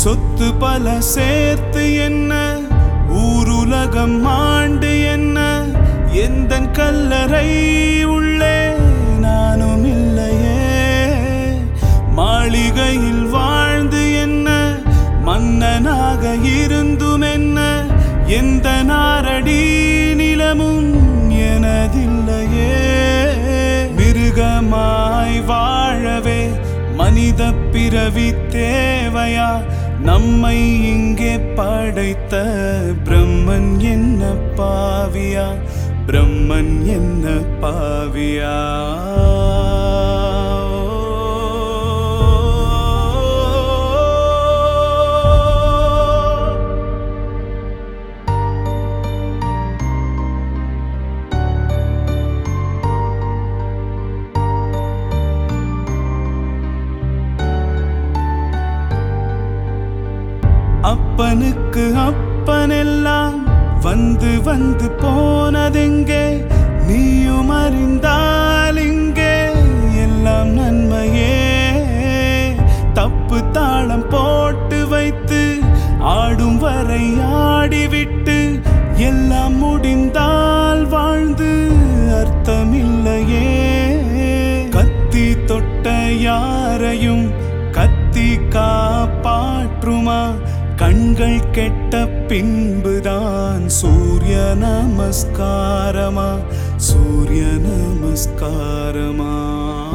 சொத்து பல சேர்த்து என்ன ஊருலகம் ஆண்டு என்ன எந்த கல்லறை உள்ளே நானும் இல்லையே மாளிகையில் வாழ்ந்து என்ன மன்னனாக இருந்தும் என்ன எந்த நாரடி நிலமும் எனதில்லையே மிருகமாய் வாழவே மனித பிறவி தேவையா நம்மை இங்கே படைத்த பிரம்மன் என்ன பாவியா பிரம்மன் என்ன பாவியா அப்பனுக்கு அப்பனெல்லாம் வந்து வந்து போனதெங்கே நீயும் அறிந்தால் இங்கே எல்லாம் நன்மையே தப்பு தாளம் போட்டு வைத்து ஆடும் வரை ஆடிவிட்டு எல்லாம் முடிந்தால் வாழ்ந்து அர்த்தமில்லையே கத்தி தொட்ட யாரையும் கத்தி காப்பாற்றுமா கண்கள் கெட்ட பின்புதான் சூரிய நமஸ்காரமா சூரிய நமஸ்காரமா